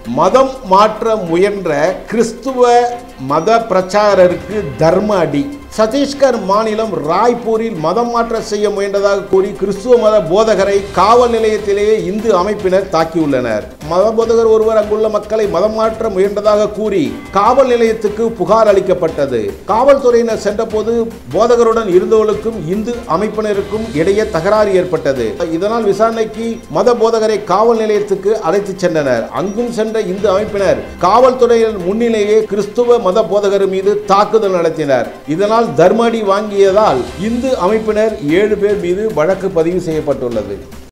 மதம் மாற்ற முயன்ற கிறிஸ்துவ மத பிரச்சாரருக்கு தர்ம அடி சத்தீஸ்கர் மாநிலம் ராய்ப்பூரில் மதம் மாற்ற செய்ய முயன்றதாக கூறி கிறிஸ்துவ மத போதகரை காவல் நிலையத்திலேயே இந்து அமைப்பினர் தாக்கியுள்ளனர் மத போதகர் ஒருவர் அங்குள்ள மக்களை மதம் மாற்ற முயன்றதாக கூறி காவல் நிலையத்துக்கு புகார் அளிக்கப்பட்டது காவல்துறையினர் சென்றபோது போதகருடன் இருந்தவர்களுக்கும் இந்து அமைப்பினருக்கும் இடையே தகராறு ஏற்பட்டது இதனால் விசாரணைக்கு மத போதகரை காவல் நிலையத்துக்கு அழைத்துச் சென்றனர் அங்கும் சென்ற இந்து அமைப்பினர் காவல்துறையினர் முன்னிலேயே கிறிஸ்துவ மத போதகர் மீது தாக்குதல் நடத்தினர் இதனால் தர்மடி வாங்கியதால் இந்து அமைப்பினர் ஏழு பேர் மீது வழக்கு பதிவு செய்யப்பட்டுள்ளது